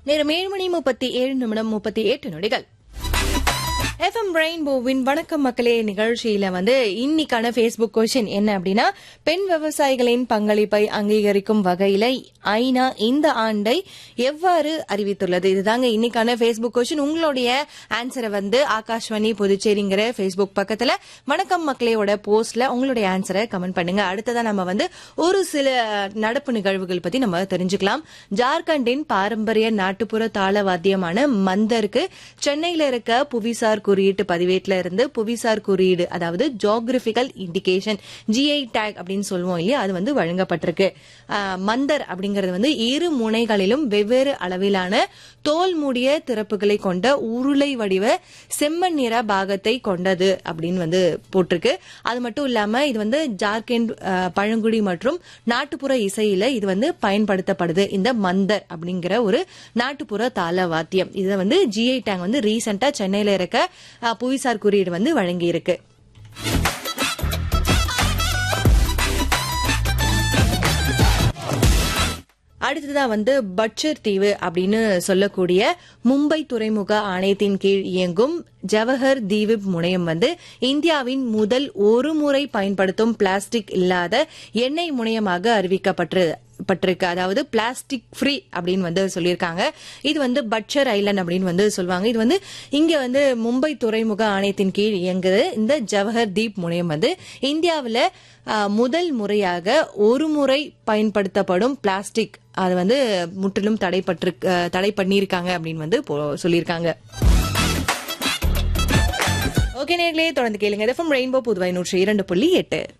நேரம் ஏழு மணி முப்பத்தி ஏழு நிமிடம் முப்பத்தி எட்டு நொடிகள் எஃப்எம் ரெயின்போவின் வணக்கம் மக்களே நிகழ்ச்சியில வந்து இன்னைக்கான ஃபேஸ்புக் கொஸ்டின் என்ன அப்படின்னா பெண் விவசாயிகளின் பங்களிப்பை அங்கீகரிக்கும் வகையில ஐநா இந்த ஆண்டை எவ்வாறு அறிவித்துள்ளது இதுதாங்க இன்னைக்கான ஃபேஸ்புக் கொஸ்டின் உங்களுடைய ஆன்சரை வந்து ஆகாஷ்வாணி புதுச்சேரிங்கிற ஃபேஸ்புக் பக்கத்துல வணக்கம் மக்களேயோட போஸ்ட்ல உங்களுடைய ஆன்சரை கமெண்ட் பண்ணுங்க அடுத்ததா நம்ம வந்து ஒரு சில நடப்பு நிகழ்வுகள் பத்தி நம்ம தெரிஞ்சுக்கலாம் ஜார்க்கண்டின் பாரம்பரிய நாட்டுப்புற தாள வாத்தியமான மந்தருக்கு சென்னையில இருக்க புவிசார் குறியீட்டு பதிவேட்ல இருந்து புவிசார் குறியீடு அதாவது ஜியோகிராபிக்கல் இண்டிகேஷன் ஜிஐ டேக் அப்படின்னு சொல்லுவோம் இல்லையா அது வந்து வழங்கப்பட்டிருக்கு ஆஹ், மந்தர் அப்படிங்கிறது வந்து இரு முனைகளிலும் வெவ்வேறு அளவிலான தோல் மூடிய திறப்புகளை கொண்ட உருளை வடிவ செம்மண் நிற பாகத்தை கொண்டது அப்படின்னு வந்து போட்டிருக்கு அது மட்டும் இல்லாம இது வந்து ஜார்க்கண்ட் ஆஹ், பழங்குடி மற்றும் நாட்டுப்புற இசையில இது வந்து பயன்படுத்தப்படுது இந்த மந்தர் அப்படிங்கிற ஒரு நாட்டுப்புற தாள வாத்தியம் இதை வந்து ஜிஐ டேங் வந்து ரீசெண்டா சென்னையில இருக்க ஆஹ், புவிசார் குறியீடு வந்து வழங்கியிருக்கு அடுத்ததா வந்து பட்சர் தீவு அப்படின்னு சொல்லக்கூடிய மும்பை துறைமுக ஆணையத்தின் கீழ் இயங்கும் ஜவஹர் தீவு முனையம் வந்து இந்தியாவின் முதல் ஒரு முறை பயன்படுத்தும் பிளாஸ்டிக் இல்லாத எண்ணெய் முனையமாக அறிவிக்கப்பட்டு பட்டிருக்கு அதாவது பிளாஸ்டிக் ஃப்ரீ அப்படின்னு வந்து சொல்லியிருக்காங்க இது வந்து பட்சர் ஐலண்ட் அப்படின்னு வந்து சொல்லுவாங்க இது வந்து இங்க வந்து மும்பை துறைமுக ஆணையத்தின் கீழ் இயங்குது இந்த ஜவஹர் தீப் முனையம் வந்து இந்தியாவில் முதல் முறையாக ஒரு முறை பயன்படுத்தப்படும் பிளாஸ்டிக் அது வந்து முற்றிலும் தடைப்பட்டு தடை பண்ணியிருக்காங்க அப்படின்னு வந்து போ- சொல்லியிருக்காங்க ஓகே நேர்களே தொடர்ந்து கேளுங்க எஃப்எம் ரெயின்போ புதுவை நூற்றி இரண்டு புள்ளி எட்டு